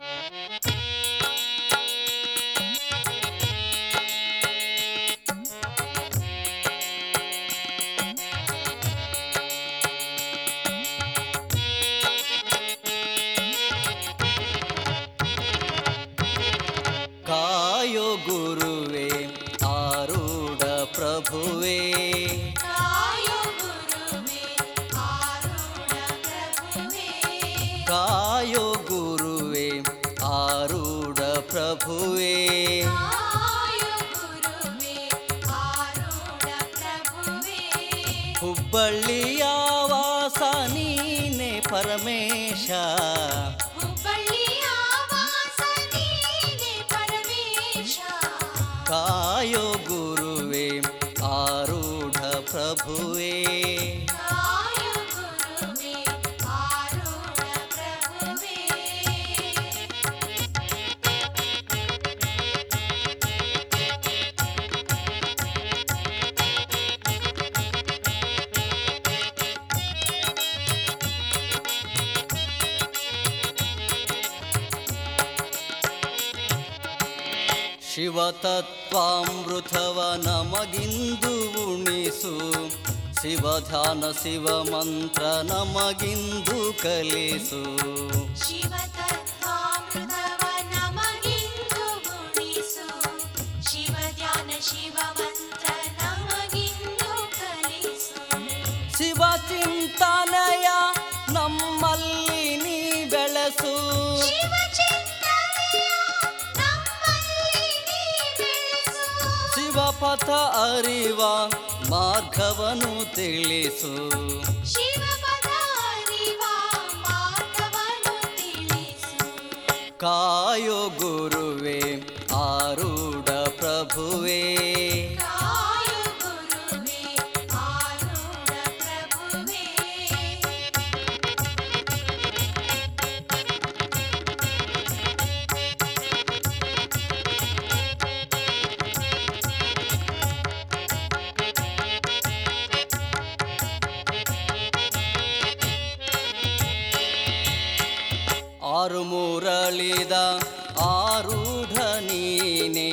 ಕಾಯೋ ಗುರುವೆ ಆರೂಢ ಪ್ರಭುವೇ ಕಾಯೋ ಗುರುವೇ ಆರೂಢ ಪ್ರಭುವೇ ಕಾಯೋ ಗುರುವೆ ಆರೂಢ ಪ್ರಭುವೇ ಕಾಯೋ ಗುರುವೇ ಆರೂಢ ಪ್ರಭುವೇ ಹುಬ್ಬಳ್ಳಿಯ ವಾಸ ನೀನೆ ಪರಮೇಶ ಹುಬ್ಬಳ್ಳಿಯ ವಾಸ ನೀನೆ ಪರಮೇಶ ಕಾಯೋ ಗುರುವೆ ಆರೂಢ ಪ್ರಭುವೇ ಕಾಯೋ ಗುರುವೇ ಆರೂಢ ಪ್ರಭುವೇ ಶಿವತತ್ವಾಮೃತವ ನಮಗಿಂದು ಉಣಿಸು ಶಿವಧ್ಯಾನ ಶಿವ ಮಂತ್ರ ನಮಗಿಂದು ಕಲಿಸು ಶಿವತತ್ವಾಮೃತವ ನಮಗಿಂದು ಗುಣಿಸು ಶಿವ ಧ್ಯಾನ ಶಿವ ಮಂತ್ರ ನಮಗಿಂದು ಕಲಿಸು ಶಿವ ಚಿಂತನೆಯ ನಮ್ಮಲ್ಲಿ ನೀ ಬೆಳೆಸು ಶಿವ ಚಿಂತನೆಯ ನಮ್ಮಲ್ಲಿ ನೀ ಬೆಳೆಸು ಶಿವಪಥ ಅರಿವ ಮಾರ್ಗವನ್ನು ತಿಳಿಸು ಶಿವಪದ ಅರಿವ ಮಾರ್ಗವನ್ನು ತಿಳಿಸು ಕಾಯೋ ಗುರುವೆ ಆರೂಢ ಪ್ರಭುವೇ ಕಾಯೋ ಗುರುವೇ ಆರೂಢ ಪ್ರಭುವೇ ಆರು ಮುರಳಿದ ಆರೂಢ ನೀನೆ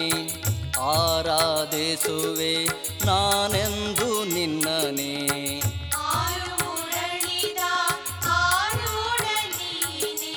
ಆರಾಧಿಸುವೆ ನಾನೆಂದು ನಿನ್ನನೆ ಆರು ಮುರಳಿದ ಆರೂಢ ನೀನೆ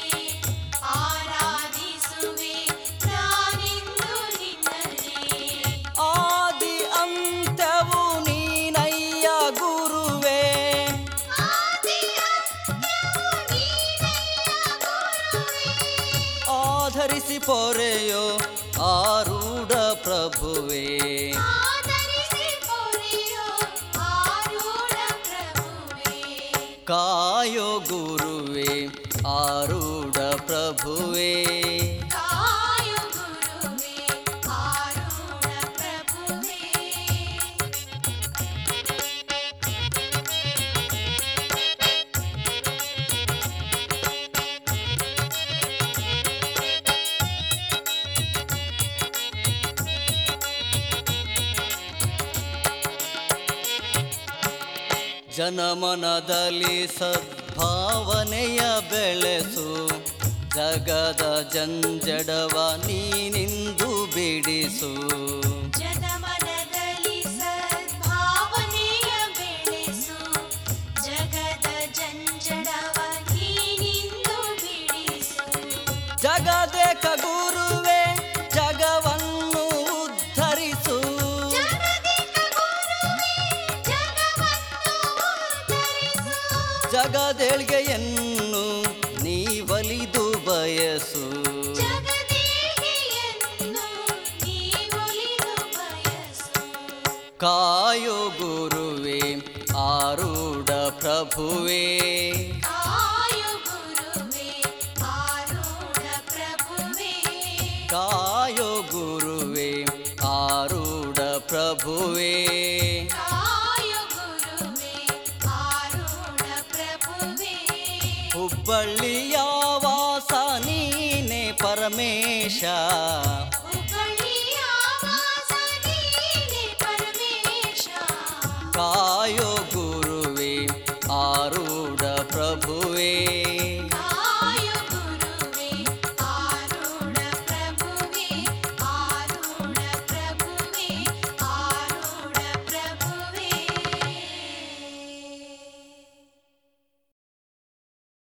ಆರಾಧಿಸುವೆ ನಾನೆಂದು ನಿನ್ನನೆ ಆದಿ ಅಂತ್ಯವು ನೀನಯ್ಯ ಗುರುವೇ ಆದಿ ಅಂತ್ಯವು ನೀನಯ್ಯ ಗುರುವೇ. ಆಧರಿಸಿ ಪೊರೆಯೋ ಆರೂಢ ಪ್ರಭುವೇ ಆದರಿಸಿ ಪೊರೆಯೋ ಆರೂಢ ಪ್ರಭುವೇ. ಕಾಯೋ ಗುರುವೇ ಆರೂಢ ಪ್ರಭುವೇ ಕಾಯೋ ಗುರುವೇ ಆರೂಢ ಪ್ರಭುವೇ ಜನಮನದಲ್ಲಿ ಸದ್ಭಾವನೆಯ ಬೆಳೆಸು ಜಗದ ಜಂಜಡವ ನೀನಿಂದು ಬಿಡಿಸು ಜನಮನದಲ್ಲಿ ಸದ್ಭಾವನೆಯ ಬೆಳೆಸು ಜಗದ ಜಂಜಡವ ನೀನಿಂದು ಬಿಡಿಸು ಜಗದೇಕ ಗುರುವೇ ಜಗವನ್ನು ಉದ್ಧರಿಸು ಜಗದಿಕ ಗುರುವೇ ಜಗವನ್ನು ಉದ್ಧರಿಸು. ಜಗದೇಳ್ಗೆಯನ್ನು ನೀ ಒಲಿದು ಬಯಸು ಜಗದೇಹಿಯನ್ನು ನೀ ಒಲಿದು ಬಯಸು. ಕಾಯೋ ಗುರುವೇ ಆರೂಢ ಪ್ರಭುವೇ ಕಾಯೋ ಗುರುವೇ ಆರೂಢ ಪ್ರಭುವೇ ಕಾಯೋ ಗುರುವೇ ಆರೂಢ ಪ್ರಭುವೇ ಕಾಯೋ ಗುರುವೇ ಆರೂಢ ಪ್ರಭುವೇ ಹುಬ್ಬಳ್ಳಿಯ ವಾಸ ನೀನೆ ಪರಮೇಶ